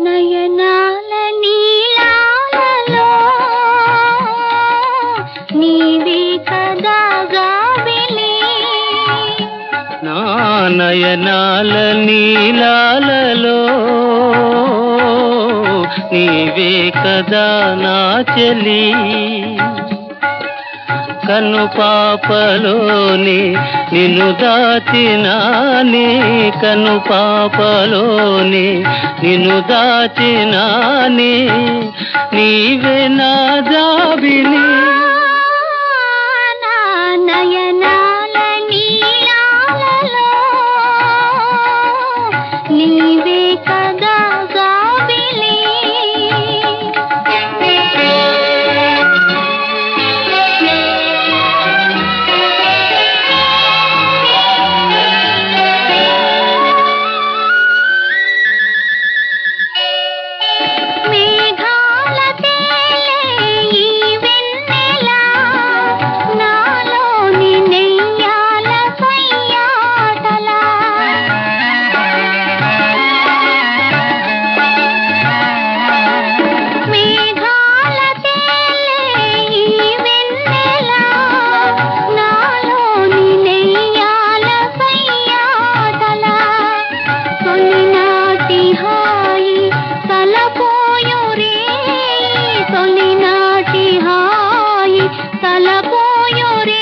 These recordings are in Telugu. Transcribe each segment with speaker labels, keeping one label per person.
Speaker 1: నయనాల నీలాలలో నీవే కదా గాబిలి
Speaker 2: నా నయనాల నీలాలలో నీవే కదా నా చెలి కను పాపలోని నిన్ను దాచినాని కను పాపలోని నిన్ను దాచినాని నీవే నా జాబిలి
Speaker 1: నా నయనాల నీలాలలో నీవే కదా గాబిలి మేఘాల తేలే ఈ వెన్నెల నాలోని నెయ్యాల సయ్యాటల మేఘాల తేలే ఈ వెన్నెల నాలోని నెయ్యాల సయ్యాటల తొలినాటి హాయి తలపోయు రే తొలినాటి హాయి తలపోయు రే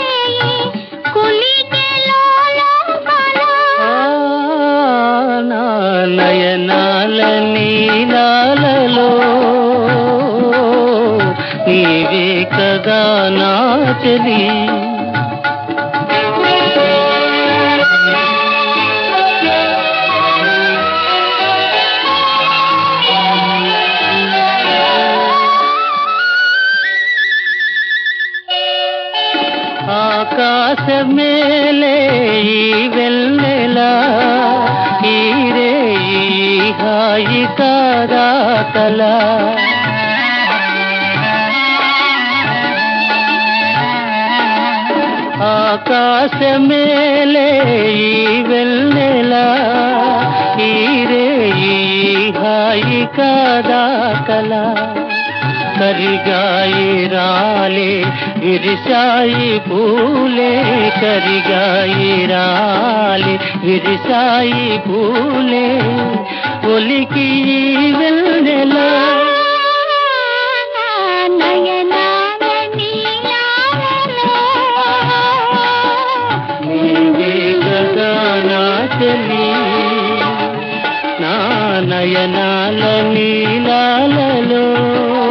Speaker 1: కులికెలోలో
Speaker 2: ఆ, నా నయనాల నీలాలలో నీవే కదా నా చెలి ఆకాశమేలే ఈ వెన్నెలా ఈరే ఈ హాయి కారాతలా ఆకాశమేలే ఈ వెన్నెలా ఈరే ఈ హాయి కాదాకలా కరిగాయి రాలే విరిశాయి పూలే కరిగాయి రాలే విరిశాయి పూలే ఒలికి వెన్నెలా
Speaker 1: నయనాల నీలాలలో
Speaker 2: నీవే కదా నా చెలి నా నయనాల నీలాలలో